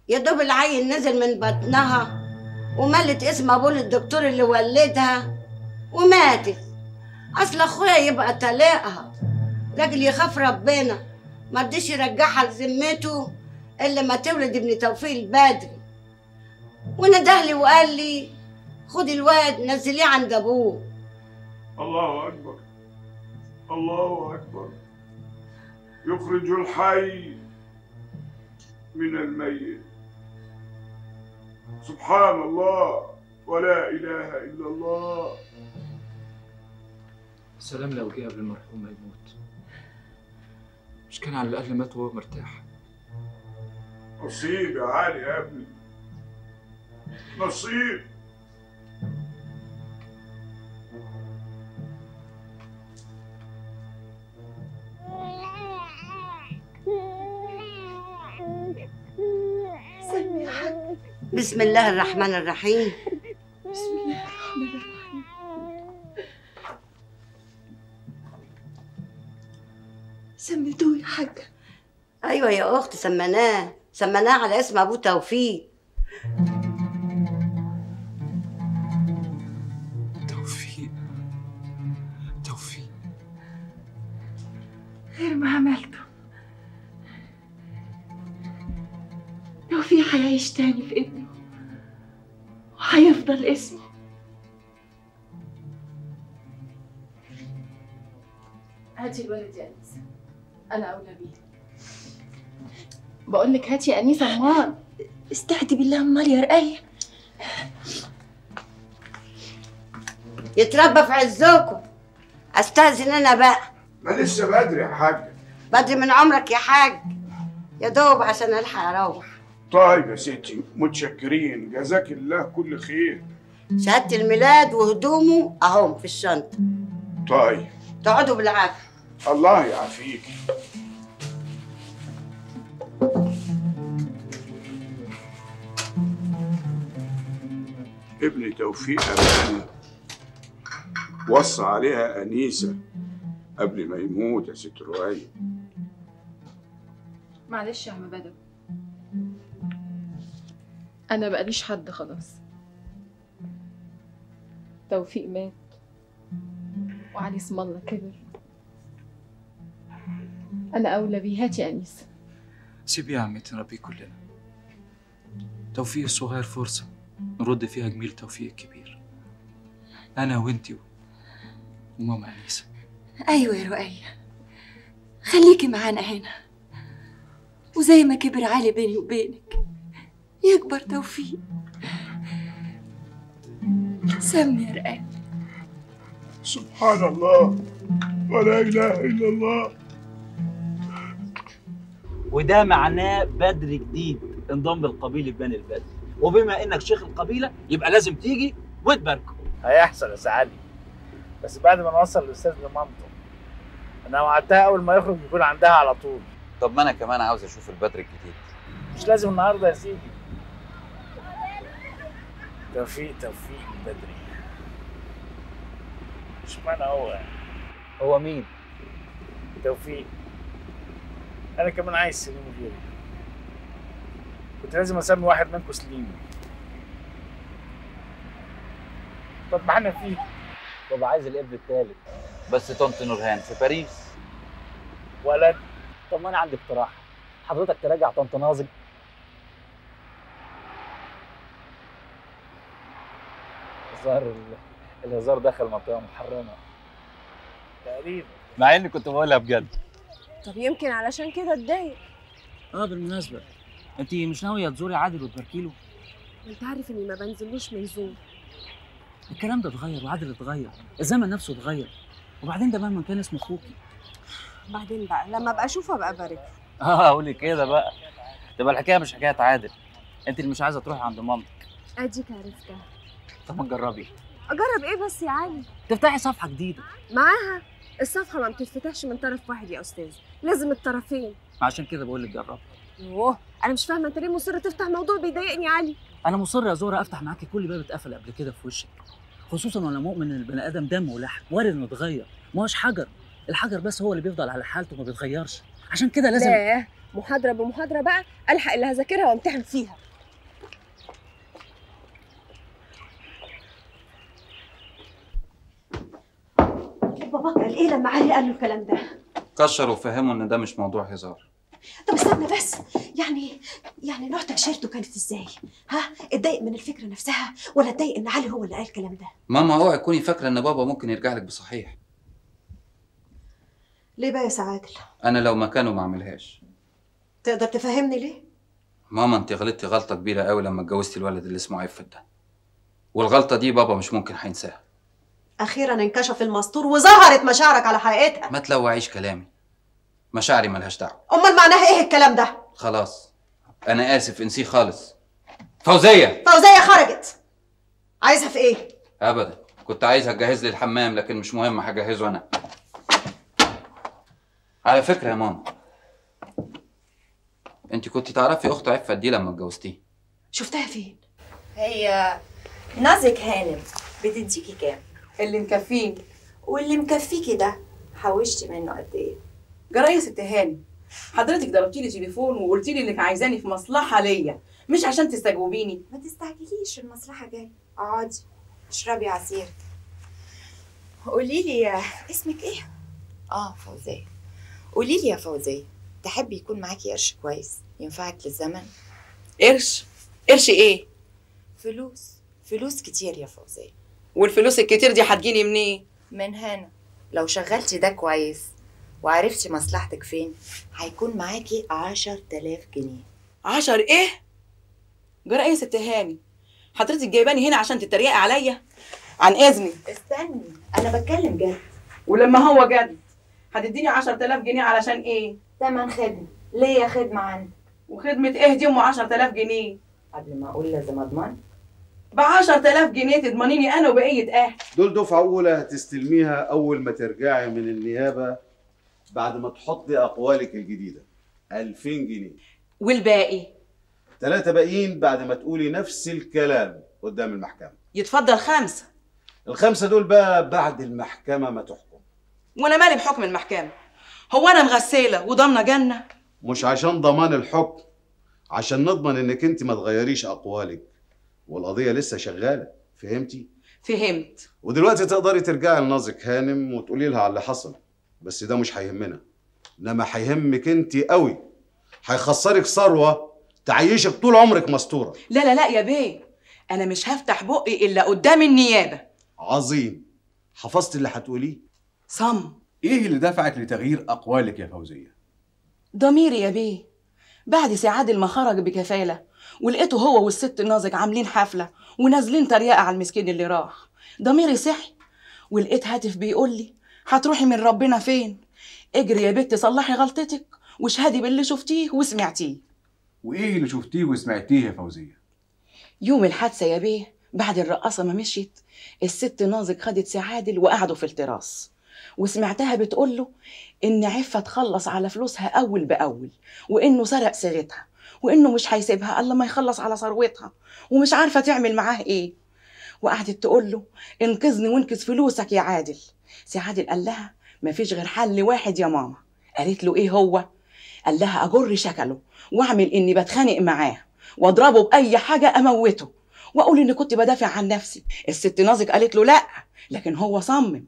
يا دوب العيل نزل من بطنها وملت اسم ابوه للدكتور اللي ولدها وماتت اصل اخويا يبقى طليقها راجل يخاف ربنا ما رضيش يرجعها لذمته الا ما تولد ابن توفيق البدري وندهلي وقال لي خدي الواد نزليه عند ابوه الله أكبر الله أكبر يخرج الحي من الميت سبحان الله ولا إله إلا الله سلام لو جه قبل المرحوم ما يموت مش كان على الأقل مات وهو مرتاح نصيب يا علي يا ابني نصيب سمي يا حاج بسم الله الرحمن الرحيم بسم الله الرحمن الرحيم سميتوه يا حاجة ايوه يا اخت سمناه سمناه على اسم ابوه توفيق توفيق توفيق غير ما عملته توفيق هيعيش تاني في ابنه وهيفضل اسمه هاتي الولد يا أنيسة أنا أولى بيه بقول لك هاتي يا أنيسة أمال استهدي بالله امال يا رقية يتربى في عزكم استاذن انا بقى ما لسه بدري يا حاج بدري من عمرك يا حاج يا دوب عشان الحق اروح طيب يا ستي متشكرين جزاك الله كل خير شهاده الميلاد وهدومه اهم في الشنطه طيب تقعدوا بالعافيه الله يعافيك ابن توفيق أمانة وصى عليها أنيسة قبل ما يموت يا ست رؤية معلش يا عم بدوي أنا بقاليش حد خلاص توفيق مات وعلي اسم الله كبر أنا أولى بيه هاتي يا أنيسة سيب يا عمتي نربيه كلنا توفيق الصغير فرصة نرد فيها جميل توفيق الكبير أنا وأنتي وماما أنيسة ايوه يا رقية خليكي معانا هنا وزي ما كبر علي بيني وبينك يكبر توفيق سمي يا رقية سبحان الله ولا إله إلا الله وده معناه بدر جديد انضم للقبيله بني البدر وبما انك شيخ القبيله يبقى لازم تيجي وتباركه هيحصل يا سعادي بس بعد ما نوصل الاستاذ لمامته انا وعدتها اول ما يخرج يكون عندها على طول طب ما انا كمان عاوز اشوف البدر الجديد مش لازم النهارده يا سيدي توفيق توفيق بدري مش معنى هو يعني هو مين توفيق انا كمان عايز سليم غيري كنت لازم اسمي واحد منكم سليم طب ما احنا فيه طب عايز الابن الثالث بس طنط نورهان في باريس ولد طب ما انا عندي اقتراح حضرتك تراجع طنط ناظم الظاهر ال- الهزار دخل منطقه محرمه تقريبا مع اني كنت بقولها بجد طب يمكن علشان كده اتضايق اه بالمناسبه انت مش ناويه تزوري عادل وتباركي له انت عارف اني ما بنزلوش من زوم الكلام ده اتغير وعادل اتغير الزمن نفسه اتغير وبعدين ده مهما كان اسمه اخوكي بعدين بقى لما ابقى اشوفه ابقى ابارك اه قولي كده بقى تبقى الحكايه مش حكايه عادل انت اللي مش عايزه تروحي عند مامتك اديك عرفتها طب ما تجربي اجرب ايه بس يا علي تفتحي صفحه جديده معاها الصفحه ما بتتفتحش من طرف واحد يا استاذ لازم الطرفين عشان كده بقول لك جربي يوه انا مش فاهمه انت ليه مصر تفتح موضوع بيضايقني يا علي انا مصر يا زهره افتح معاكي كل باب اتقفل قبل كده في وشك خصوصا وانا مؤمن ان البني ادم دم ولحم وارد انه يتغير ما هوش حجر الحجر بس هو اللي بيفضل على حالته ما بيتغيرش عشان كده لازم لا محاضره بمحاضره بقى الحق اللي هذاكرها وامتحن فيها بابا قال ايه لما علي قال له الكلام ده كشر وفهمه ان ده مش موضوع هزار طب استنى بس يعني يعني نوع تأشيرته كانت ازاي ها اتضايق من الفكره نفسها ولا اتضايق ان علي هو اللي قال الكلام ده ماما اوعي تكوني فاكره ان بابا ممكن يرجع لك بصحيح ليه بقى يا سعادل انا لو مكانه ما اعملهاش تقدر تفهمني ليه ماما انت غلطتي غلطه كبيره قوي لما اتجوزتي الولد اللي اسمه عفت ده والغلطه دي بابا مش ممكن هينساها اخيرا انكشف المستور وظهرت مشاعرك على حقيقتها ما تلوعيش كلامي مشاعري ملهاش دعوه امال معناها ايه الكلام ده خلاص انا اسف انسيه خالص فوزيه فوزيه خرجت عايزها في ايه ابدا كنت عايزها تجهز لي الحمام لكن مش مهم هجهزه انا على فكره يا ماما انت كنت تعرفي اخت عفت دي لما اتجوزتيه شفتها فين هي نازك هانم بتديكي كام؟ اللي مكفيني واللي مكفيكي ده حوشتي منه قد ايه؟ جرايه يا ست هاني حضرتك ضربتي لي تليفون وقلتي لي انك عايزاني في مصلحه ليا مش عشان تستجوبيني ما تستعجليش المصلحة جاية اقعدي اشربي عصير قولي لي اسمك ايه؟ اه فوزية قولي لي يا فوزية تحبي يكون معاكي قرش كويس ينفعك للزمن؟ قرش قرش ايه فلوس فلوس كتير يا فوزية والفلوس الكتير دي هتجيلي منين من هنا لو شغلتي ده كويس وعرفتي مصلحتك فين هيكون معاكي عشر تلاف جنيه عشر ايه جرايه يا ست هاني حضرتك جايباني هنا عشان تتريقي عليا عن اذني استني انا بتكلم جد ولما هو جد هتديني 10000 جنيه علشان ايه تمن خدمة ليا خدمة عندك وخدمة ايه دي ام 10000 جنيه قبل ما اقول لازم اضمن ب 10000 جنيه تضمنيني انا وبقية اهلي دول دفعة أولى هتستلميها أول ما ترجعي من النيابة بعد ما تحطي أقوالك الجديدة 2000 جنيه والباقي ثلاثة باقيين بعد ما تقولي نفس الكلام قدام المحكمة يتفضل خمسة الخمسة دول بقى بعد المحكمة ما تحكم وانا مالي بحكم المحكمة هو انا مغسلة وضامنة جنة مش عشان ضمان الحكم عشان نضمن انك انت ما تغيريش اقوالك والقضية لسه شغالة فهمتي؟ فهمت ودلوقتي تقدري ترجعي لنازك هانم وتقولي لها على اللي حصل بس ده مش هيهمنا انما هيهمك انت قوي هيخسرك ثروة تعيشك طول عمرك مستورة لا لا لا يا بيه انا مش هفتح بقي الا قدام النيابة عظيم حفظت اللي هتقوليه صم ايه اللي دفعك لتغيير اقوالك يا فوزيه ضميري يا بيه بعد سعاد ما خرج بكفالة ولقيته هو والست نازك عاملين حفلة ونازلين تريقة على المسكين اللي راح ضميري صحي ولقيت هاتف بيقول لي هتروحي من ربنا فين اجري يا بنت صلحي غلطتك واشهدي باللي شفتيه وسمعتيه وايه اللي شفتيه وسمعتيه يا فوزيه يوم الحادثة يا بيه بعد الرقاصة ما مشيت الست نازك خدت سعادل وقعدوا في التراس وسمعتها بتقول له إن عفة تخلص على فلوسها أول بأول وإنه سرق صيغتها وإنه مش هيسيبها إلا ما يخلص على ثروتها ومش عارفة تعمل معاه إيه وقعدت تقول له انقذني وانقذ فلوسك يا عادل سعادل قال لها مفيش غير حل واحد يا ماما قالت له إيه هو قال لها أجر شكله وأعمل إني بتخانق معاه واضربه باي حاجه اموته واقول اني كنت بدافع عن نفسي الست نازك قالت له لا لكن هو صمم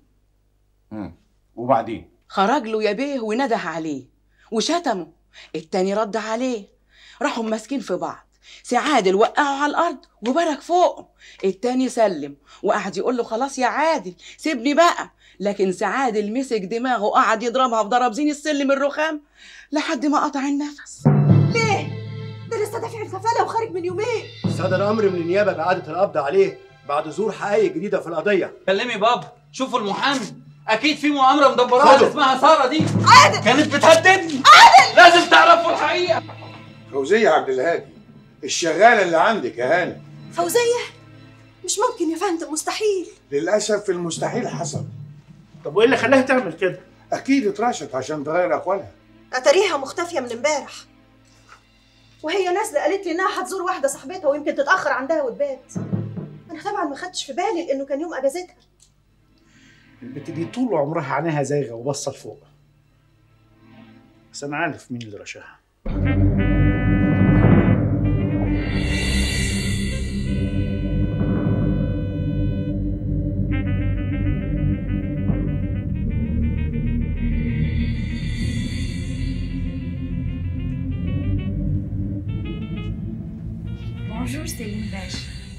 مم. وبعدين خرج له يا بيه ونده عليه وشتمه التاني رد عليه راحوا ماسكين في بعض سعادل وقعه على الارض وبرك فوقه التاني سلم وقعد يقول له خلاص يا عادل سيبني بقى لكن سعادل مسك دماغه وقعد يضربها بضرب زين السلم الرخام لحد ما قطع النفس ليه ده لسه دافع الكفاله وخارج من يومين صدر امر من النيابه باعاده القبض عليه بعد ظهور حقائق جديده في القضيه كلمي بابا شوفوا المحامي اكيد في مؤامره مدبراها خده. اللي اسمها ساره دي عادل كانت بتهددني عادل لازم تعرفوا الحقيقه فوزية عبد الهادي الشغالة اللي عندك يا هاني فوزيه مش ممكن يا فندم مستحيل للأسف المستحيل حصل طب وايه اللي خلاها تعمل كده؟ أكيد اترشت عشان تغير أقوالها اتاريها مختفيه من امبارح وهي نازله قالت لي انها هتزور واحده صاحبتها ويمكن تتاخر عندها وتبات انا طبعا ما خدتش في بالي لانه كان يوم اجازتها البت دي طول عمرها عينيها زايغه وبصه لفوق بس انا عارف مين اللي رشاها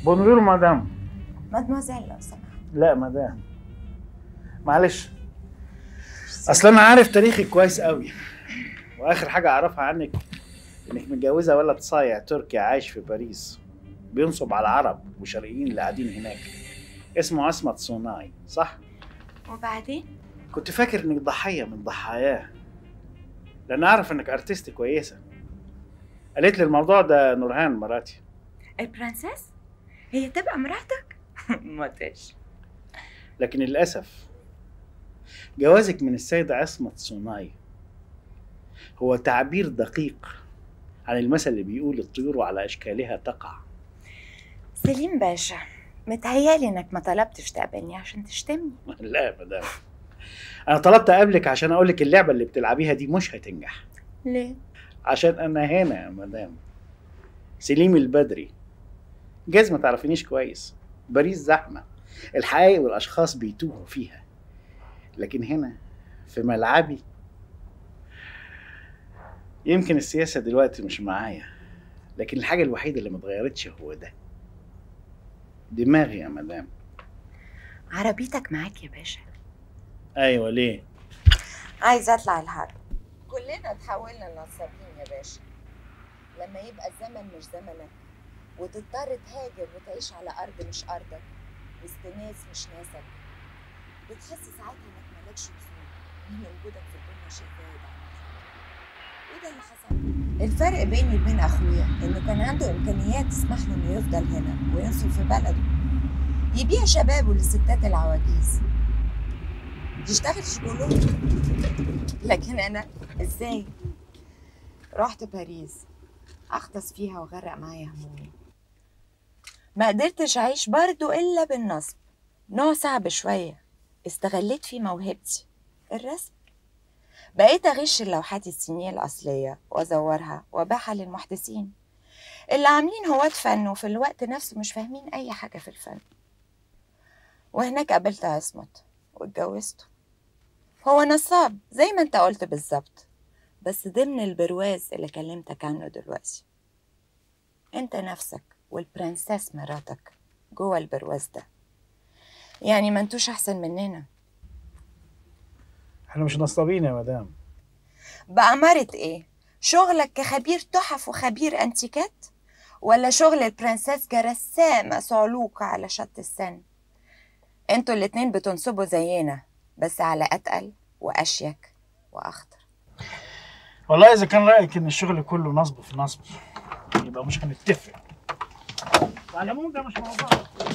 بونجور مدام مادموزيل لو سمحت لا مدام معلش اصل انا عارف تاريخك كويس قوي واخر حاجه اعرفها عنك انك متجوزه ولد صايع تركي عايش في باريس بينصب على العرب والشرقيين اللي قاعدين هناك اسمه عصمت صناعي صح وبعدين كنت فاكر انك ضحيه من ضحاياه لان اعرف انك ارتست كويسه قالت لي الموضوع ده نورهان مراتي البرنسس هي تبقى مراتك ماتش لكن للأسف جوازك من السيد عصمت صناعي هو تعبير دقيق عن المثل اللي بيقول الطيور على أشكالها تقع سليم باشا متهيالي انك ما طلبتش تقابلني عشان تشتمني لا يا مدام أنا طلبت أقابلك عشان أقولك اللعبة اللي بتلعبيها دي مش هتنجح ليه عشان أنا هنا يا مدام سليم البدري جايز ما تعرفينيش كويس باريس زحمة الحقائق والأشخاص بيتوهوا فيها لكن هنا في ملعبي يمكن السياسة دلوقتي مش معايا لكن الحاجة الوحيدة اللي متغيرتش هو ده دماغي يا مدام عربيتك معاك يا باشا أيوة ليه عايزه اطلع الحرب كلنا اتحولنا لنصابين يا باشا لما يبقى الزمن مش زمنك وتضطر تهاجر وتعيش على ارض مش ارضك وسط ناس مش ناسك بتحس ساعتها انك مالكش وصول ان وجودك في الدنيا شيء زايد عنك وده اللي حصل الفرق بيني وبين اخويا انه كان عنده امكانيات تسمح له انه يفضل هنا وينصب في بلده يبيع شبابه للستات العواجيز يشتغل شغله لكن انا ازاي رحت باريس اغطس فيها وغرق معايا همومي ما قدرتش اعيش برضو الا بالنصب نوع صعب شويه استغليت فيه موهبتي الرسم بقيت اغش اللوحات الصينيه الاصليه وازورها وابيعها للمحدثين اللي عاملين هواة فن وفي الوقت نفسه مش فاهمين اي حاجه في الفن وهناك قابلت عصمت واتجوزته هو نصاب زي ما انت قلت بالظبط بس ضمن البرواز اللي كلمتك عنه دلوقتي انت نفسك والبرنسس مراتك جوه البرواز ده يعني ما انتوش احسن مننا احنا مش نصابين يا مدام بأمارة ايه شغلك كخبير تحف وخبير انتيكات ولا شغل البرنسس كرسامة صعلوقة على شط السن انتوا الاتنين بتنصبوا زينا بس على اتقل واشيك واخطر والله اذا كان رايك ان الشغل كله نصب في نصب يبقى مش هنتفق على العموم ده مش موضوع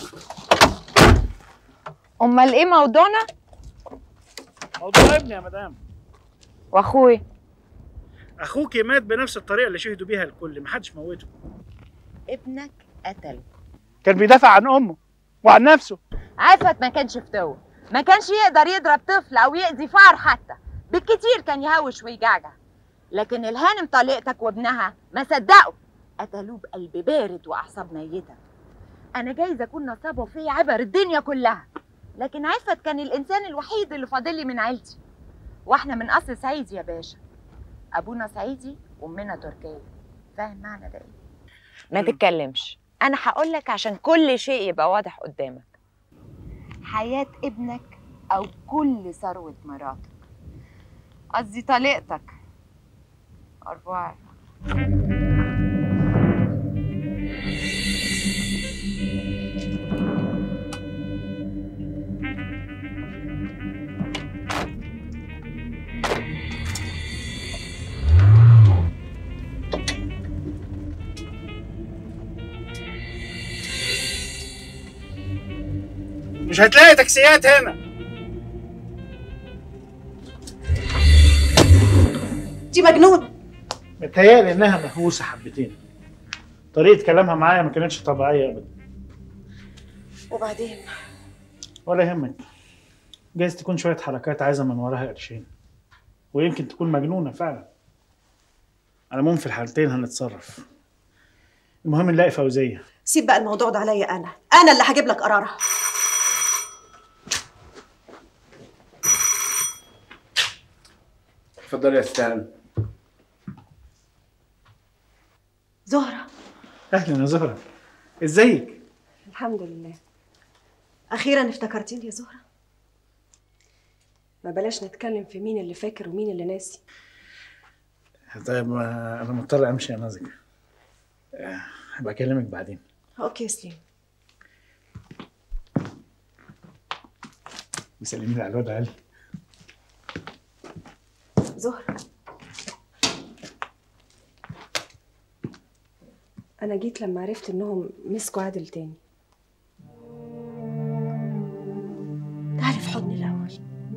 امال ايه موضوعنا موضوع ابني يا مدام واخوي اخوك مات بنفس الطريقه اللي شهدوا بيها الكل محدش موته ابنك قتله كان بيدافع عن امه وعن نفسه عفت ما كانش فتوه ما كانش يقدر يضرب طفل او يأذي فار حتى بالكتير كان يهوش ويجعجع لكن الهانم طليقتك وابنها ما صدقوا قتلوه بقلب بارد واعصاب ميته انا جايز اكون نصابه فيه عبر الدنيا كلها لكن عفت كان الانسان الوحيد اللي فاضل لي من عيلتي واحنا من اصل صعيدي يا باشا ابونا صعيدي وامنا تركيه فاهم معنى ده ايه ما تتكلمش انا هقول لك عشان كل شيء يبقى واضح قدامك حياه ابنك او كل ثروه مراتك قصدي طليقتك أربعة مش هتلاقي تاكسيات هنا دي مجنون متهيألي انها مهووسه حبتين طريقه كلامها معايا ما كانتش طبيعيه ابدا وبعدين ولا يهمك جايز تكون شويه حركات عايزه من وراها قرشين ويمكن تكون مجنونه فعلا على العموم في الحالتين هنتصرف المهم نلاقي فوزيه سيب بقى الموضوع ده عليا انا انا اللي هجيب لك قرارها اتفضل يا استاذ زهرة اهلا يا زهره ازيك الحمد لله اخيرا افتكرتيني يا زهره ما بلاش نتكلم في مين اللي فاكر ومين اللي ناسي طيب ما انا مضطر امشي يا نازك آه، هبقى اكلمك بعدين اوكي يا سليم وسلمي لي على الواد علي زهرة أنا جيت لما عرفت إنهم مسكوا عادل تاني تعالي في حضني الاول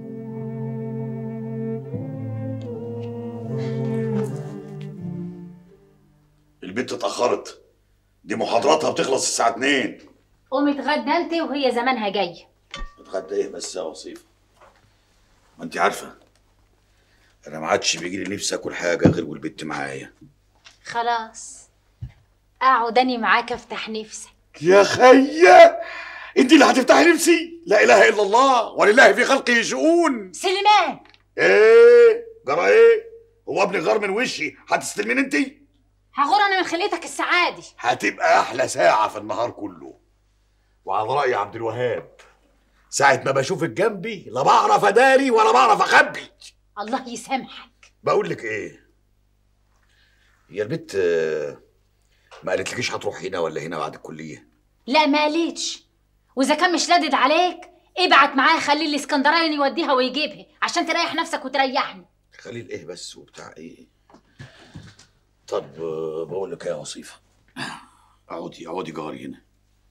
البنت اتأخرت دي محاضراتها بتخلص الساعة 2 قومي اتغدى انت وهي زمانها جاي اتغدى ايه بس يا وصيفة ما انت عارفة انا ما عادش بيجي لي نفسي اكل حاجة غير والبنت معايا خلاص اقعد اني معاك افتح نفسك يا خيا انت اللي هتفتحي نفسي لا اله الا الله ولله في خلقه شؤون سليمان ايه جرى ايه هو ابني غار من وشي هتستلمين انت هغور انا من خلقتك السعادي هتبقى احلى ساعة في النهار كله وعلى رأي عبد الوهاب ساعة ما بشوفك جنبي لا بعرف اداري ولا بعرف اخبي الله يسامحك بقول لك ايه هي البت آه، ما قالتلكيش هتروح هنا ولا هنا بعد الكلية لا ما قالتش واذا كان مش لادد عليك ابعت معاه خلي الاسكندراني يوديها ويجيبها عشان تريح نفسك وتريحني خليل ايه بس وبتاع ايه طب آه، بقول لك ايه يا وصيفة اقعدي اقعدي جاري هنا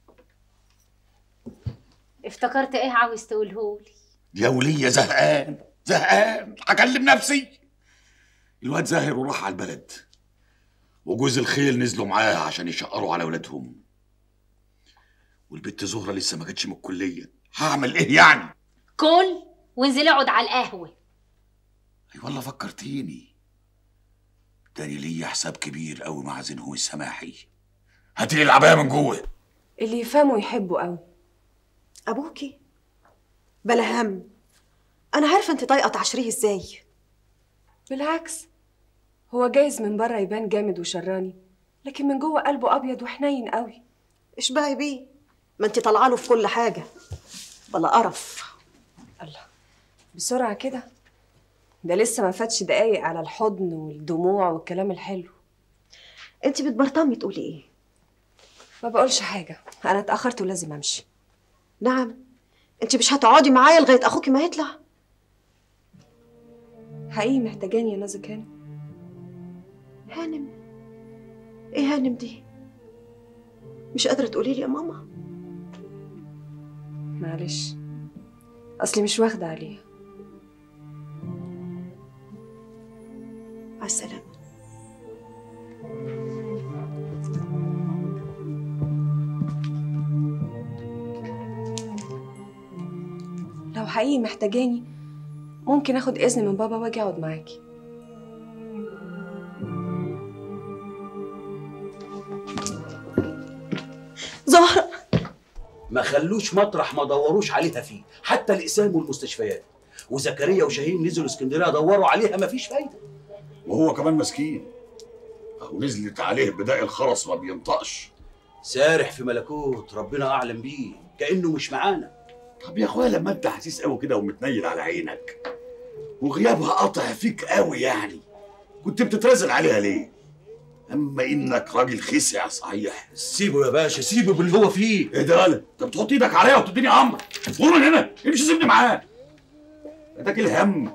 افتكرت ايه عاوز تقولهولي يا ولية زهقان زهقان هكلم نفسي الواد زاهر وراح على البلد وجوز الخيل نزلوا معاه عشان يشقروا على ولادهم والبت زهرة لسه ما جاتش من الكلية هعمل ايه يعني؟ كل وانزل اقعد على القهوه اي والله فكرتيني تاني ليا حساب كبير قوي مع زينهم السماحي هاتي لي العباية من جوه اللي يفهموا يحبوا قوي ابوكي بلا هم انا عارفه انت طايقه تعشريه ازاي بالعكس هو جايز من بره يبان جامد وشراني لكن من جوه قلبه ابيض وحنين قوي اشبعي بيه ما انت طالعه له في كل حاجه بلا قرف بسرعه كده ده لسه ما فاتش دقايق على الحضن والدموع والكلام الحلو انت بتبرطمي تقولي ايه ما بقولش حاجه انا اتاخرت ولازم امشي نعم انت مش هتقعدي معايا لغايه اخوكي ما يطلع حقيقي محتاجاني يا نازك هانم هانم ايه هانم دي مش قادره تقولي لي يا ماما معلش اصلي مش واخده عليها على السلامه لو حقيقي محتاجاني ممكن اخد اذن من بابا واجي اقعد معاكي زهرة ما خلوش مطرح ما دوروش عليها فيه حتى الاقسام والمستشفيات وزكريا وشاهين نزلوا اسكندريه دوروا عليها مفيش فايده وهو كمان مسكين اهو نزلت عليه بداء الخرس ما بينطقش سارح في ملكوت ربنا اعلم بيه كانه مش معانا طب يا اخويا لما انت حسيس قوي كده ومتنيل على عينك وغيابها قطع فيك قوي يعني كنت بتترزل عليها ليه اما انك راجل خسع صحيح سيبه يا باشا سيبه باللي هو فيه ايه ده غلط انت بتحط ايدك عليا وتديني امر غور من هنا امشي سيبني معاه ده الهم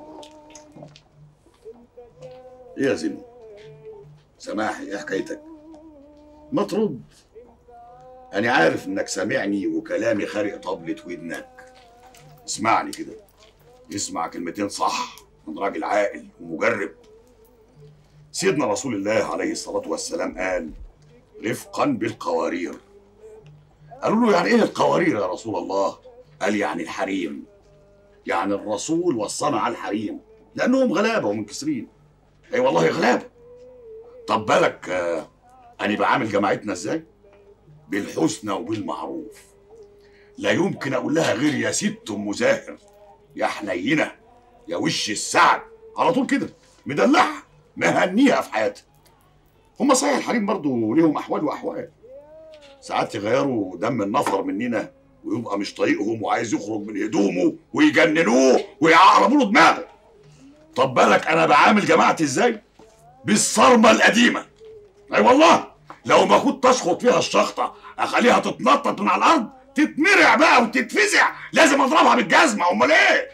ايه يا زينو سماحي ايه حكايتك ما ترد انا عارف انك سامعني وكلامي خارق طبلة ودنك اسمعني كده اسمع كلمتين صح من راجل عاقل ومجرب سيدنا رسول الله عليه الصلاة والسلام قال رفقا بالقوارير قالوا له يعني ايه القوارير يا رسول الله قال يعني الحريم يعني الرسول وصانا على الحريم لانهم غلابه ومنكسرين اي والله غلابه طب بالك آه انا بعامل جماعتنا ازاي بالحسنى وبالمعروف لا يمكن اقول لها غير يا ست ام زاهر يا حنينه يا وش السعد على طول كده مدلعها مهنيها في حياتها هم صحيح الحريم برضو ليهم احوال واحوال ساعات يغيروا دم النفر مننا ويبقى مش طايقهم وعايز يخرج من هدومه ويجننوه ويعقربوا له دماغه طب بالك انا بعامل جماعتي ازاي بالصرمه القديمه اي والله لو ما كنت اشخط فيها الشخطه اخليها تتنطط من على الارض تتمرع بقى وتتفزع لازم اضربها بالجزمه امال ايه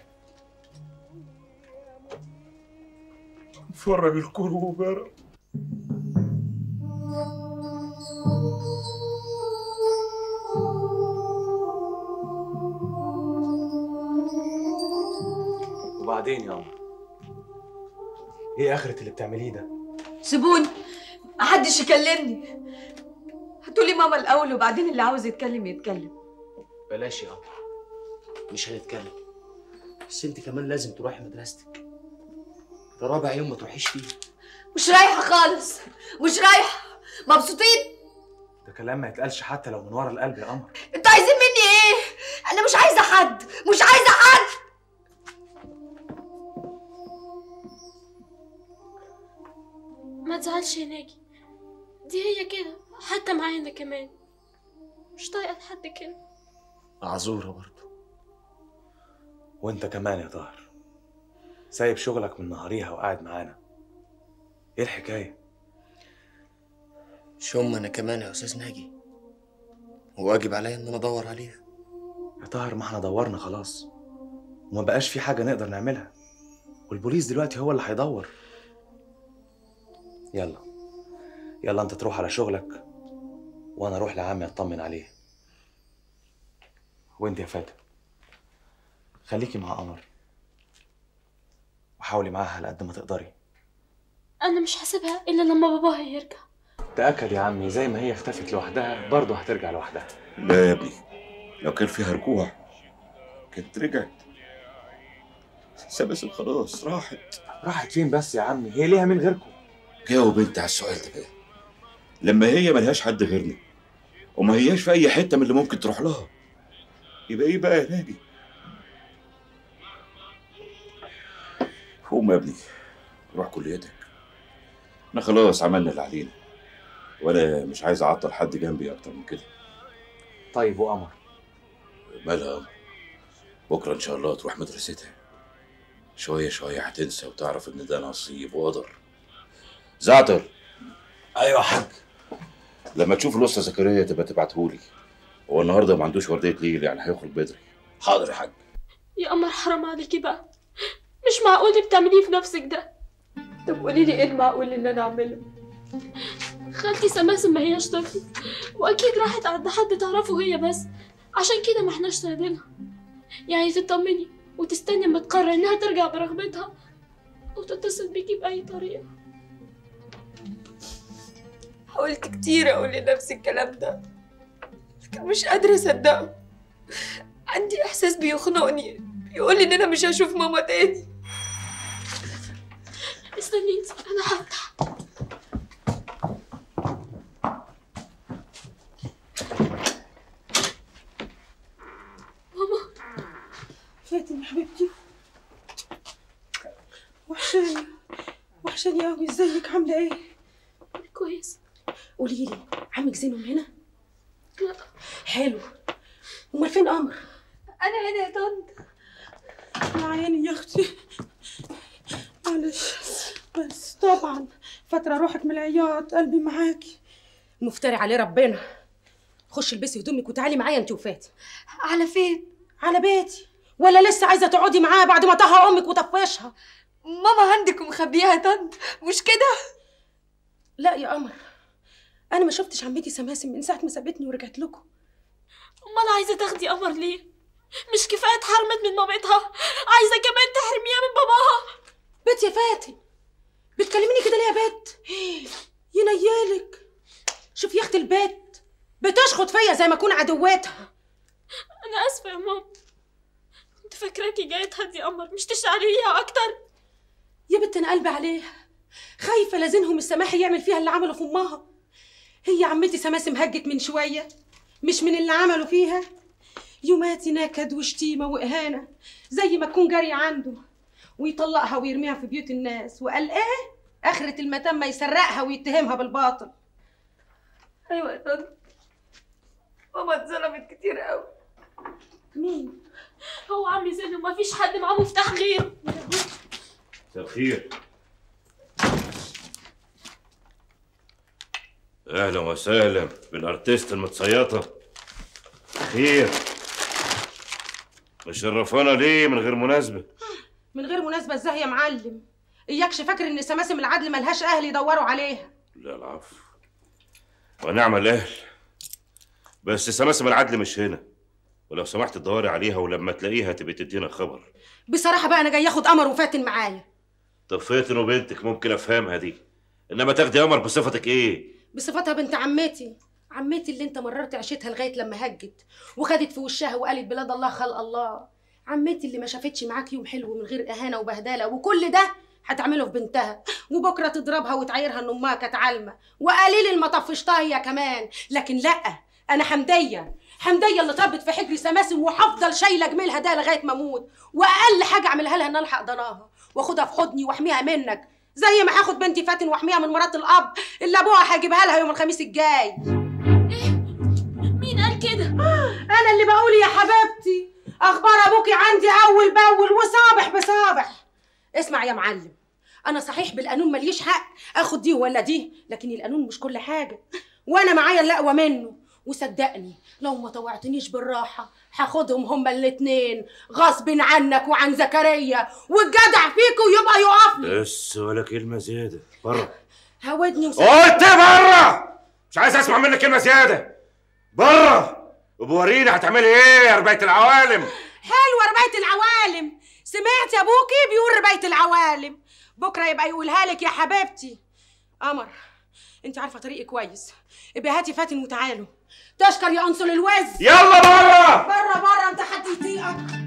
فرج الكروب يا رب وبعدين يا قمر ايه اخرة اللي بتعمليه ده؟ سيبوني محدش يكلمني هاتولي ماما الاول وبعدين اللي عاوز يتكلم يتكلم بلاش يا قمر مش هنتكلم بس انت كمان لازم تروحي مدرستك ده رابع يوم ما تروحيش فيه مش رايحه خالص مش رايحه مبسوطين ده كلام ما يتقالش حتى لو من ورا القلب يا قمر انتوا عايزين مني ايه انا مش عايزه حد مش عايزه حد ما تزعلش يا ناجي دي هي كده حتى معانا كمان مش طايقة حد كده معذورة برضه وانت كمان يا طاهر سايب شغلك من نهاريها وقاعد معانا ايه الحكاية؟ مش هم انا كمان يا استاذ ناجي وواجب عليا ان انا ادور عليها يا طاهر ما احنا دورنا خلاص وما بقاش في حاجة نقدر نعملها والبوليس دلوقتي هو اللي هيدور يلا يلا انت تروح على شغلك وانا اروح لعمي اطمن عليه وانت يا فاتن خليكي مع قمر وحاولي معاها على قد ما تقدري أنا مش هسيبها إلا لما باباها يرجع تأكد يا عمي زي ما هي اختفت لوحدها برضه هترجع لوحدها لا يا ابني لو كان فيها رجوع كانت رجعت سبسب خلاص راحت راحت فين بس يا عمي هي ليها من غيركم جاوب انت على السؤال ده بقى لما هي ملهاش حد غيرنا وما هياش في اي حته من اللي ممكن تروح لها يبقى ايه بقى يا ناجي قوم يا ابني روح كليتك احنا خلاص عملنا اللي علينا وانا مش عايز اعطل حد جنبي اكتر من كده طيب وقمر مالها قمر؟ بكره ان شاء الله تروح مدرستها شويه شويه هتنسى وتعرف ان ده نصيب وقدر زعتر ايوه يا حاج لما تشوف الاستاذ زكريا تبقى تبعتهولي هو النهارده ما عندوش ورديه ليل يعني هيخرج بدري حاضر يا حاج يا قمر حرام عليكي بقى مش معقول اللي بتعمليه في نفسك ده طب قولي لي ايه المعقول اللي انا اعمله خالتي سماسم ما هياش طفل واكيد راحت عند حد تعرفه هي بس عشان كده ما احناش سايبينها يعني تطمني وتستني اما تقرر انها ترجع برغبتها وتتصل بيكي باي طريقه حاولت كتير اقول لنفسي الكلام ده لكن مش قادرة اصدقه عندي احساس بيخنقني بيقول لي ان انا مش هشوف ماما تاني استني انت انا هفتح ماما فاتن يا حبيبتي وحشاني وحشاني قوي ازيك عامله ايه كويس قولي لي عمك زينهم هنا لا حلو امال فين قمر انا هنا يا طنط يا عيني يا اختي معلش بس طبعا فترة روحك من العياط قلبي معاكي مفتري عليه ربنا خش البسي هدومك وتعالي معايا انت وفاتن على فين على بيتي ولا لسه عايزه تقعدي معاها بعد ما طهى امك وطفشها ماما عندك ومخبيها يا طنط مش كده لا يا قمر انا ما شفتش عمتي سماسم من ساعه ما سابتني ورجعت لكم امال عايزه تاخدي قمر ليه مش كفايه اتحرمت من مامتها عايزه كمان تحرميها من باباها بت يا فاتن بتكلميني كده ليه يا بت ينيالك شوف يا اختي البت بتشخط فيا زي ما اكون عدواتها انا اسفه يا ماما كنت فاكراكي جايه تهدي قمر مش تشعريها اكتر يا بت انا قلبي عليها خايفه لازنهم السماحي يعمل فيها اللي عمله في امها هي عمتي سماسم هجت من شويه مش من اللي عملوا فيها يوماتي نكد وشتيمه واهانه زي ما تكون جاريه عنده ويطلقها ويرميها في بيوت الناس وقال ايه اخره المتم ما يسرقها ويتهمها بالباطل ايوه يا طنط ماما اتظلمت كتير قوي مين؟ هو عمي زين وما فيش حد معاه مفتاح غيره مساء الخير اهلا وسهلا بالارتيست المتصيطه خير مشرفانا ليه من غير مناسبه من غير مناسبة ازاي يا معلم اياكش فاكر ان سماسم العدل ملهاش اهل يدوروا عليها لا العفو ونعم الاهل بس سماسم العدل مش هنا ولو سمحت تدوري عليها ولما تلاقيها تبقي تدينا خبر بصراحة بقى انا جاي اخد قمر وفاتن معايا طب فاتن وبنتك ممكن افهمها دي انما تاخدي قمر بصفتك ايه بصفتها بنت عمتي عمتي اللي انت مررت عيشتها لغاية لما هجت وخدت في وشها وقالت بلاد الله خلق الله عمتي اللي ما شافتش معاك يوم حلو من غير اهانة وبهدلة وكل ده هتعمله في بنتها وبكره تضربها وتعايرها ان امها كانت عالمه وقليل المطفشتها هي كمان لكن لا انا حمديه حمديه اللي طبت في حجري سماسم وهفضل شايله جميلها ده لغايه ما اموت واقل حاجه اعملها لها ان الحق ضناها واخدها في حضني واحميها منك زي ما هاخد بنتي فاتن واحميها من مرات الاب اللي ابوها هيجيبها لها يوم الخميس الجاي مين قال كده؟ انا اللي بقول يا حبيبتي اخبار ابوكي عندي اول باول وصابح بصابح اسمع يا معلم انا صحيح بالقانون ماليش حق اخد دي ولا دي لكن القانون مش كل حاجه وانا معايا اللي اقوى منه وصدقني لو ما طوعتنيش بالراحه هاخدهم هما الاتنين غصب عنك وعن زكريا والجدع فيكوا يبقى يقف لي بس ولا كلمه زياده بره هودني وس... قلت بره مش عايز اسمع منك كلمه زياده بره وبوريني هتعملي ايه يا ربايه العوالم حلوه ربايه العوالم سمعت يا ابوكي بيقول ربايه العوالم بكره يبقى يقولها لك يا حبيبتي قمر انت عارفه طريقي كويس ابقى هاتي فاتن وتعالوا تشكر يا انصل الوز يلا بره بره بره انت حد يطيقك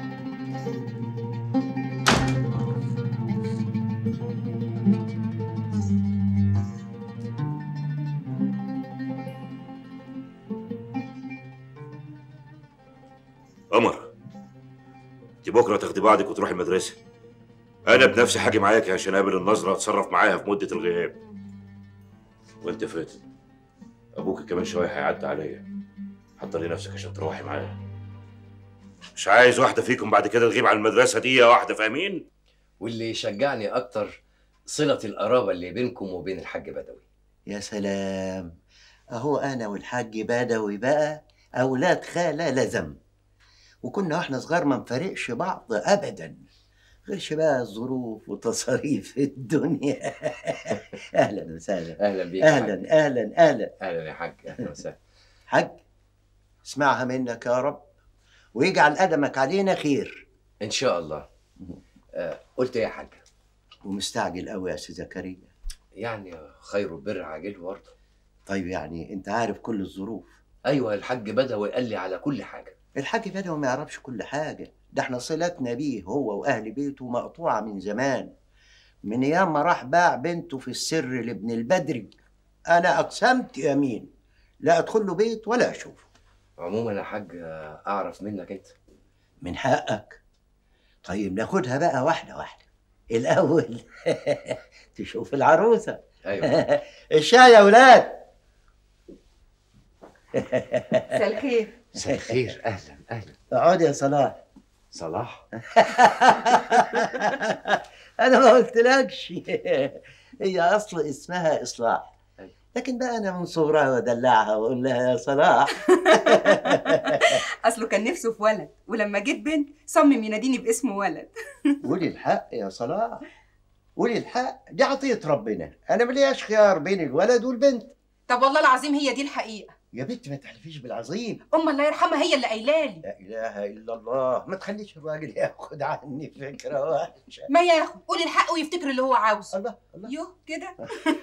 قمر انت بكره تاخدي بعضك وتروحي المدرسه انا بنفسي هاجي معاكي عشان اقابل النظره واتصرف معاها في مده الغياب وانت فاتن ابوك كمان شويه هيعدي عليا حضري نفسك عشان تروحي معايا مش عايز واحده فيكم بعد كده تغيب عن المدرسه دي يا واحده فاهمين واللي يشجعني اكتر صله القرابه اللي بينكم وبين الحاج بدوي يا سلام اهو انا والحاج بدوي بقى اولاد خاله لزم وكنا واحنا صغار ما نفارقش بعض ابدا غيرش بقى الظروف وتصاريف الدنيا اهلا وسهلا اهلا بيك يا حاج. اهلا اهلا اهلا اهلا يا حاج اهلا وسهلا حاج اسمعها منك يا رب ويجعل قدمك علينا خير ان شاء الله آه قلت ايه يا حاج ومستعجل قوي يا سي زكريا يعني خير البر عاجل برضه طيب يعني انت عارف كل الظروف ايوه الحاج بدوي قال لي على كل حاجه الحاج بدوي ما يعرفش كل حاجه ده احنا صلتنا بيه هو واهل بيته مقطوعه من زمان من ايام ما راح باع بنته في السر لابن البدري انا اقسمت يمين لا ادخل له بيت ولا اشوفه عموما يا حاج آه، اعرف منك انت من حقك طيب ناخدها بقى واحده واحده الاول تشوف العروسه ايوه الشاي يا ولاد مساء الخير مساء الخير اهلا اهلا اقعد يا صلاح صلاح انا ما قلتلكش هي اصل اسمها اصلاح لكن بقى انا من صغرها ودلعها واقول لها يا صلاح اصله كان نفسه في ولد ولما جيت بنت صمم يناديني باسم ولد قولي الحق يا صلاح قولي الحق دي عطيه ربنا انا ملياش خيار بين الولد والبنت طب والله العظيم هي دي الحقيقه يا بنت ما تحلفيش بالعظيم ام الله يرحمها هي اللي قايلالي لا اله الا الله ما تخليش الراجل ياخد عني فكره وحشه ما ياخد قولي الحق ويفتكر اللي هو عاوزه الله الله يوه كده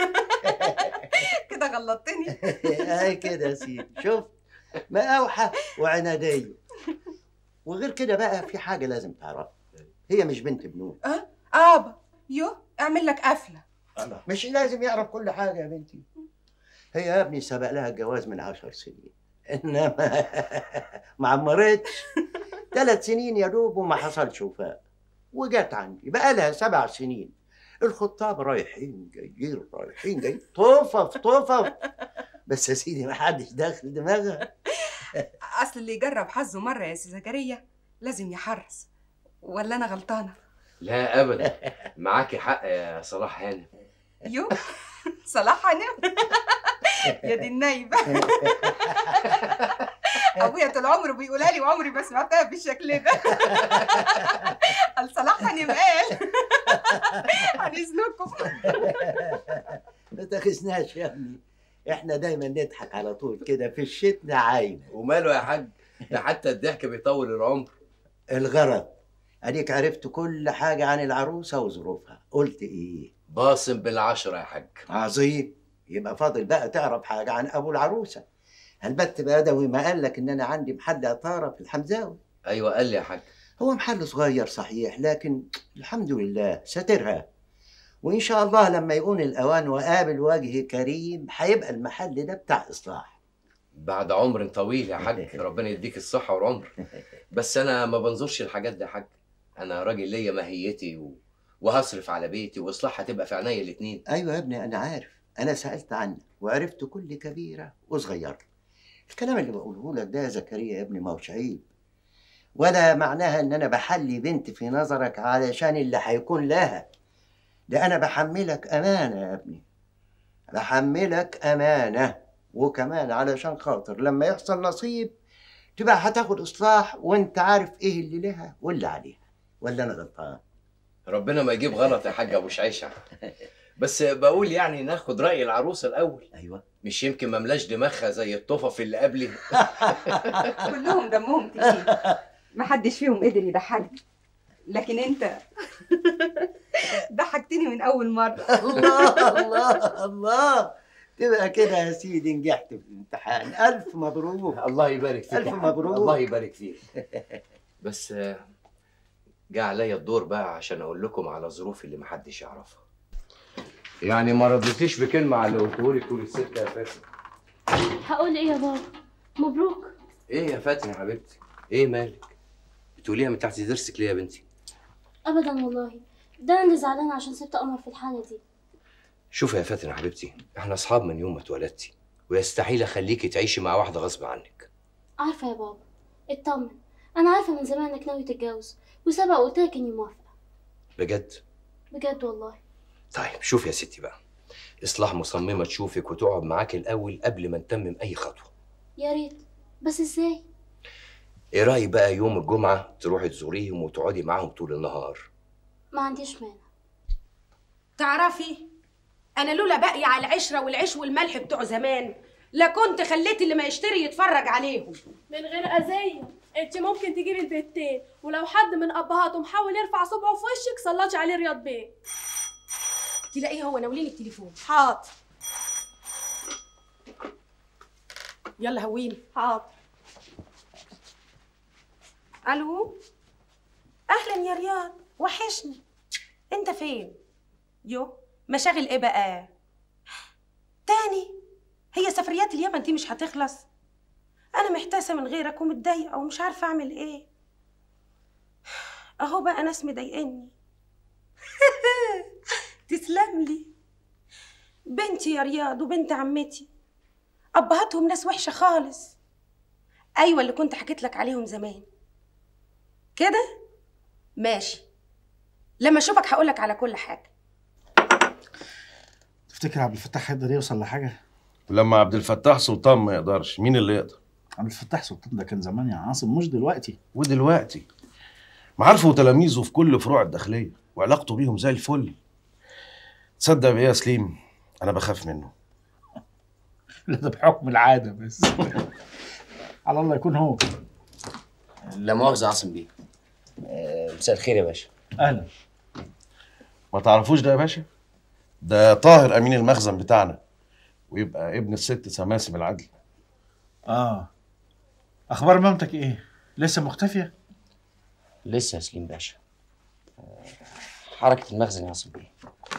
كده غلطتني هاي كده يا سيدي شوف مقاوحه وعناديه وغير كده بقى في حاجه لازم تعرفها هي مش بنت بنوت اه ابا يوه اعمل لك قفله الله مش لازم يعرف كل حاجه يا بنتي هي يا ابني سبق لها الجواز من عشر سنين انما ما عمرتش ثلاث سنين يا دوب وما حصلش وفاء وجت عندي بقى لها سبع سنين الخطاب رايحين جايين رايحين جايين طوفة في طوفة بس يا سيدي ما حدش داخل دماغها اصل اللي يجرب حظه مره يا سي زكريا لازم يحرص ولا انا غلطانه لا ابدا معاكي حق يا صلاح هانم يو صلاح هانم يا دي النايبه ابويا طول عمره بيقولها لي وعمري ما سمعتها بالشكل ده قال صلاح هانم قال عن اذنكم ما تاخذناش يا ابني احنا دايما نضحك على طول كده في الشتنا عايمه وماله يا حاج ده حتى الضحك بيطول العمر الغرض اديك عرفت كل حاجه عن العروسه وظروفها قلت ايه باصم بالعشرة يا حاج عظيم يبقى فاضل بقى تعرف حاجه عن ابو العروسه البت بدوي ما قال لك ان انا عندي محل عطاره في الحمزاوي ايوه قال لي يا حاج هو محل صغير صحيح لكن الحمد لله سترها وان شاء الله لما يكون الاوان وقابل وجه كريم هيبقى المحل ده بتاع اصلاح بعد عمر طويل يا حاج ربنا يديك الصحة والعمر بس أنا ما بنظرش الحاجات دي يا حاج أنا راجل ليا ماهيتي و... وهصرف على بيتي وإصلاح هتبقى في عينيا الاتنين ايوه يا ابني انا عارف انا سالت عنك وعرفت كل كبيره وصغيره الكلام اللي بقوله لك ده يا زكريا يا ابني ما هوش عيب ولا معناها ان انا بحلي بنت في نظرك علشان اللي هيكون لها ده انا بحملك امانه يا ابني بحملك امانه وكمان علشان خاطر لما يحصل نصيب تبقى هتاخد اصلاح وانت عارف ايه اللي لها واللي عليها ولا انا غلطان ربنا ما يجيب غلط يا حاج أبو شعيشة بس بقول يعني ناخد رأي العروسة الأول أيوة مش يمكن مملاش دماغها زي الطفف اللي قبلي كلهم دمهم تقيل محدش فيهم قدر يضحكني لكن انت ضحكتني من اول مره الله الله الله تبقى كده يا سيدي نجحت في الامتحان الف مبروك الله يبارك فيك الف يا حاج. مبروك الله يبارك فيك بس آه، جه عليا الدور بقى عشان اقول لكم على ظروفي اللي محدش يعرفها يعني ما رضيتيش بكلمه على اللي قلته لك طول السكه يا فاتن هقول ايه يا بابا مبروك ايه يا فاتن يا حبيبتي ايه مالك بتقوليها من تحت ضرسك ليه يا بنتي ابدا والله ده انا اللي زعلانه عشان سبت قمر في الحاله دي شوفي يا فاتن يا حبيبتي احنا اصحاب من يوم ما اتولدتي ويستحيل اخليكي تعيشي مع واحده غصب عنك عارفه يا بابا اطمن انا عارفه من زمان انك ناوي تتجوز وسبق قلت لك اني موافقه بجد بجد والله طيب شوفي يا ستي بقى اصلاح مصممه تشوفك وتقعد معاك الاول قبل ما نتمم اي خطوه يا ريت بس ازاي ايه رايك بقى يوم الجمعه تروحي تزوريهم وتقعدي معاهم طول النهار ما عنديش مانع تعرفي انا لولا باقي على العشره والعيش والملح بتوع زمان لا كنت خليت اللي ما يشتري يتفرج عليهم من غير اذيه انت ممكن تجيبي البيتين ولو حد من ابهاتهم حاول يرفع صبعه في وشك سلطي عليه رياض بيه تلاقيه هو ناولين التليفون حاضر يلا هويني حاضر الو اهلا يا رياض وحشني انت فين يو مشاغل ايه بقى تاني هي سفريات اليمن دي مش هتخلص انا محتاسه من غيرك ومتضايقه ومش عارفه اعمل ايه اهو بقى ناس مضايقني تسلم لي بنتي يا رياض وبنت عمتي ابهاتهم ناس وحشه خالص ايوه اللي كنت حكيت لك عليهم زمان كده ماشي لما اشوفك هقول لك على كل حاجه تفتكر عبد الفتاح هيقدر يوصل لحاجه لما عبد الفتاح سلطان ما يقدرش مين اللي يقدر عبد الفتاح سلطان ده كان زمان يا عاصم مش دلوقتي ودلوقتي معارفه وتلاميذه في كل فروع الداخليه وعلاقته بيهم زي الفل تصدق بايه يا سليم انا بخاف منه لا ده بحكم العاده بس على الله يكون هو لا مؤاخذة عاصم بيه آه، مساء الخير يا باشا اهلا ما تعرفوش ده يا باشا ده طاهر امين المخزن بتاعنا ويبقى ابن الست سماسم العدل اه اخبار مامتك ايه لسه مختفيه لسه يا سليم باشا آه، حركة المخزن يا عاصم بيه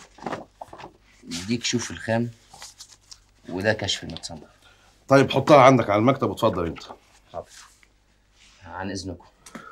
يديك شوف الخام وده كشف المتصنع طيب حطها عندك على المكتب واتفضل انت حاضر عن اذنكم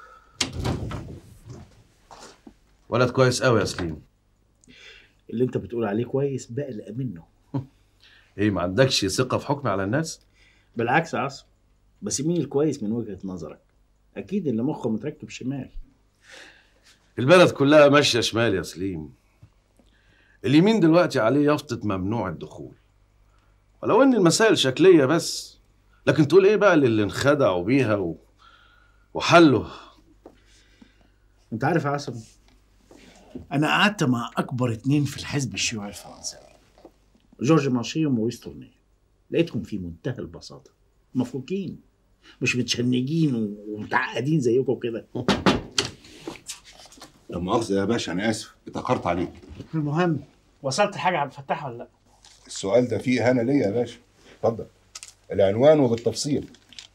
ولد كويس قوي يا سليم اللي انت بتقول عليه كويس بقلق منه ايه ما عندكش ثقه في حكمي على الناس بالعكس يا عاصم بس مين الكويس من وجهة نظرك اكيد اللي مخه متركب شمال البلد كلها ماشيه شمال يا سليم اليمين دلوقتي عليه يافطة ممنوع الدخول ولو ان المسائل شكليه بس لكن تقول ايه بقى للي انخدعوا بيها و... وحلوا انت عارف يا عاصم انا قعدت مع اكبر اتنين في الحزب الشيوعي الفرنساوي جورج مارشي وموريس تورني لقيتهم في منتهى البساطه مفروكين مش متشنجين و- ومتعقدين زيكم كده لا مؤاخذة يا باشا أنا آسف اتأخرت عليك المهم وصلت حاجه عبد الفتاح ولا لا السؤال ده فيه إهانة ليا يا باشا اتفضل العنوان وبالتفصيل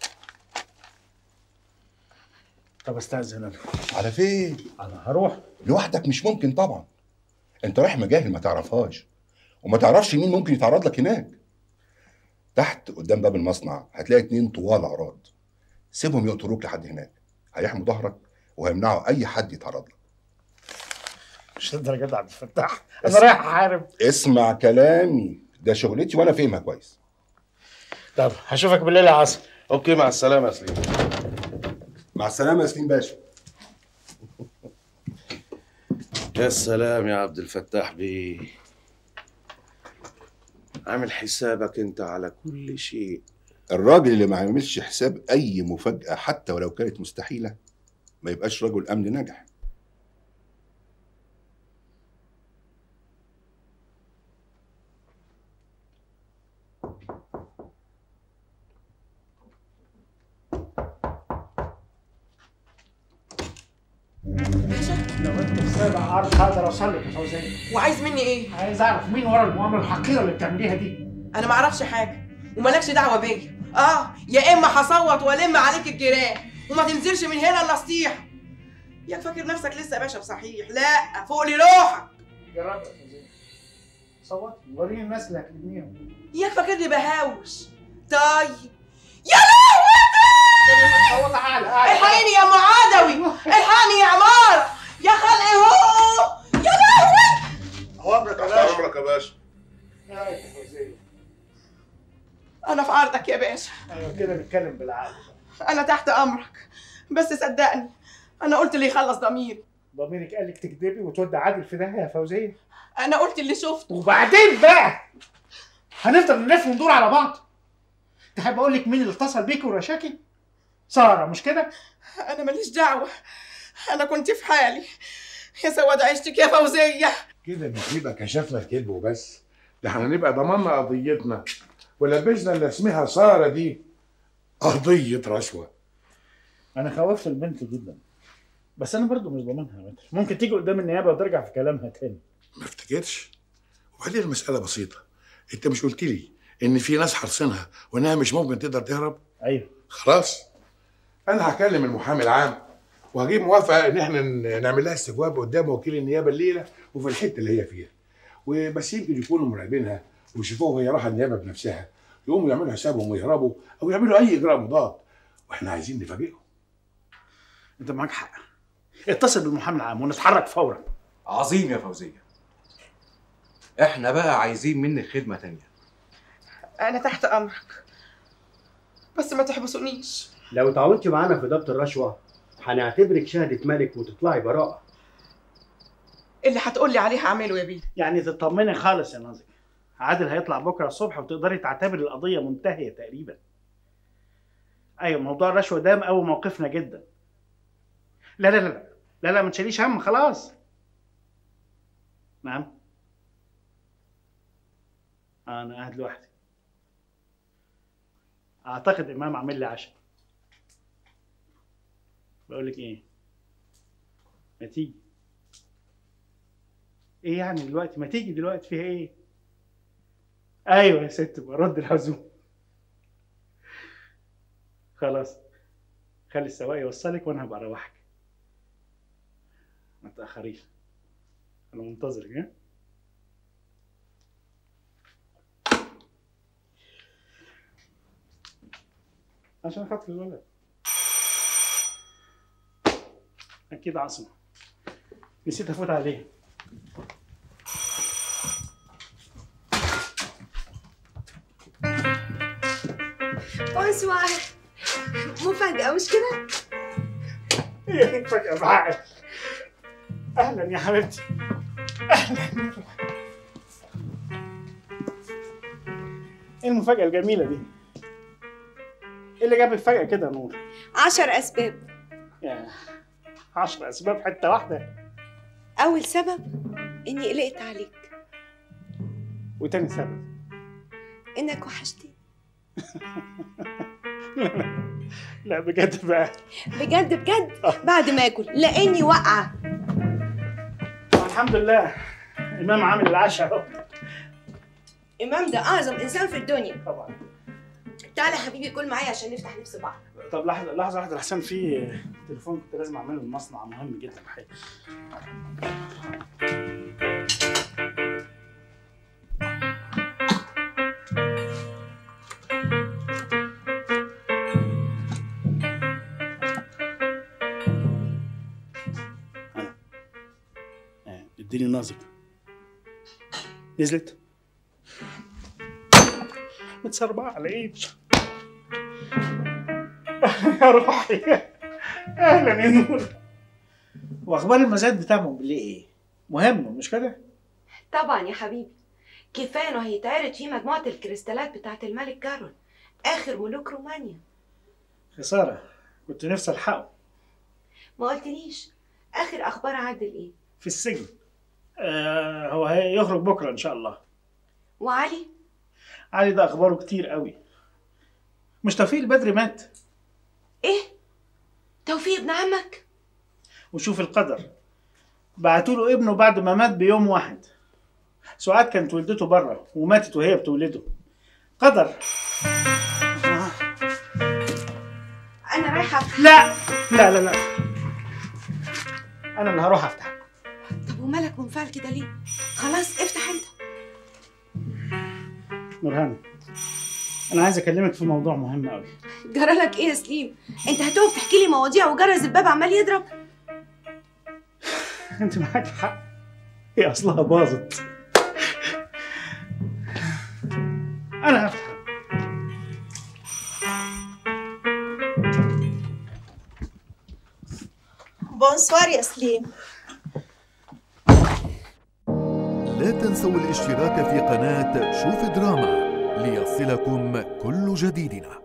طب استاذن انا على فين؟ انا هروح لوحدك مش ممكن طبعا أنت رايح مجاهل ما تعرفهاش وما تعرفش مين ممكن يتعرض لك هناك تحت قدام باب المصنع هتلاقي اتنين طوال عراض سيبهم يقطروك لحد هناك هيحموا ظهرك وهيمنعوا أي حد يتعرض لك مش للدرجه دي عبد الفتاح انا رايح احارب اسمع كلامي ده شغلتي وأنا فاهمها كويس طب هشوفك بالليل يا عاصم اوكي مع السلامه يا سليم مع السلامة يا سليم باشا يا سلام يا عبد الفتاح بيه عامل حسابك انت على كل شيء الراجل اللي ما عملش حساب اي مفاجاه حتى ولو كانت مستحيله ما يبقاش رجل امن ناجح لو انت في سابع عرض هقدر اوصل لك يا فوزيه وعايز مني ايه؟ عايز اعرف مين ورا المؤامره الحقيره اللي بتعمليها دي انا ما اعرفش حاجه ومالكش دعوه بيا اه يا اما هصوت والم عليك الجيران وما تنزلش من هنا الا سطيح ياك فاكر نفسك لسه باشا بصحيح لا فوق لي روحك جرب يا فوزيه صوت وريني الناس اللي هتلميهم ياك فاكرني بهاوش طيب يا لهوي الحقيني يا ام عدوي الحقني يا عماره يا خلقي هو يا لهوي اوامرك يا باشا اوامرك يا باشا ايه رايك يا فوزيه انا في عرضك يا باشا ايوه كده نتكلم بالعقل انا تحت امرك بس صدقني انا قلت اللي يخلص ضميري ضميرك قال لك تكذبي وتودي عادل في داهيه يا فوزيه انا قلت اللي شفته وبعدين بقى هنفضل نلف وندور على بعض تحب اقول لك مين اللي اتصل بيكي ورشاكي ساره مش كده انا ماليش دعوه انا كنت في حالي يا سواد عيشتك يا فوزيه كده مش يبقى كشفنا الكذب وبس ده احنا نبقى ضمننا قضيتنا ولبسنا اللي اسمها ساره دي قضيه رشوه انا خوفت البنت جدا بس انا برضو مش ضامنها يا متر ممكن تيجي قدام النيابه وترجع في كلامها تاني ما افتكرش وبعدين المساله بسيطه انت مش قلت لي ان في ناس حارسينها وانها مش ممكن تقدر تهرب ايوه خلاص انا هكلم المحامي العام وهجيب موافقه ان احنا ن- نعمل لها استجواب قدام وكيل النيابه الليله وفي الحته اللي هي فيها وبس يمكن يكونوا مراقبينها ويشوفوها وهي رايحه النيابه بنفسها يقوموا يعملوا حسابهم ويهربوا او يعملوا اي اجراء مضاد واحنا عايزين نفاجئهم انت معاك حق اتصل بالمحامي العام ونتحرك فورا عظيم يا فوزية احنا بقى عايزين منك خدمة تانية انا تحت امرك بس ما تحبسونيش لو تعاونتي معانا في ضبط الرشوه هنعتبرك شهاده ملك وتطلعي براءه اللي هتقولي عليه هعمله يا بيه يعني تطمني خالص يا ناظر عادل هيطلع بكره الصبح وتقدري تعتبري القضيه منتهيه تقريبا ايوه موضوع الرشوه ده مقوي موقفنا جدا لا لا لا لا لا لا ما تشيليش هم خلاص نعم انا قاعد لوحدي اعتقد امام عامل لي عشاء بقول لك ايه ما تيجي ايه يعني دلوقتي ما تيجي دلوقتي فيها ايه ايوه يا ست برد العزوم خلاص خلي السواق يوصلك وانا هبقى اروحك ما تاخريش انا منتظرك ها عشان خاطر الولد اكيد عاصمه نسيت افوت عليه بونسوار مفاجأة مش كده؟ هي مفاجأة بعقل أهلا يا حبيبتي أهلا إيه المفاجأة الجميلة دي؟ إيه اللي جابك فجأة كده يا نور؟ عشر أسباب يا عشر أسباب حتة واحدة أول سبب إني قلقت عليك وتاني سبب إنك وحشتني لا بجد بقى بجد بجد بعد ما آكل لأني واقعة الحمد لله إمام عامل العشاء أهو إمام ده أعظم إنسان في الدنيا طبعا تعالى يا حبيبي كل معايا عشان نفتح نفس بعض طب لحظة لحظة واحدة لحسن في تليفون كنت لازم أعمله المصنع مهم جدا الحقيقة آه، اديني الناظر نزلت متسربعة على ايدي يا روحي اهلا يا نور واخبار المزاد بتاع موبيليه ايه؟ مهم مش كده؟ طبعا يا حبيبي كفايه انه هيتعرض فيه مجموعه الكريستالات بتاعت الملك كارول اخر ملوك رومانيا خسارة كنت نفسي الحقه ما قلتليش اخر اخبار عادل ايه في السجن آه هو هيخرج بكرة ان شاء الله وعلي علي ده اخباره كتير قوي مش توفيق البدري مات ايه توفيق ابن عمك وشوف القدر بعتوا له ابنه بعد ما مات بيوم واحد سعاد كانت ولدته بره وماتت وهي بتولده قدر انا رايحه أفتح. لا لا لا لا انا اللي هروح افتح طب ومالك منفعل كده ليه خلاص افتح انت نورهان انا عايز اكلمك في موضوع مهم قوي جرالك ايه يا سليم انت هتقف تحكي لي مواضيع وجرس الباب عمال يضرب انت معاك حق هي اصلها باظت انا هفتح بونسوار يا سليم لا تنسوا الاشتراك في قناة شوف دراما ليصلكم كل جديدنا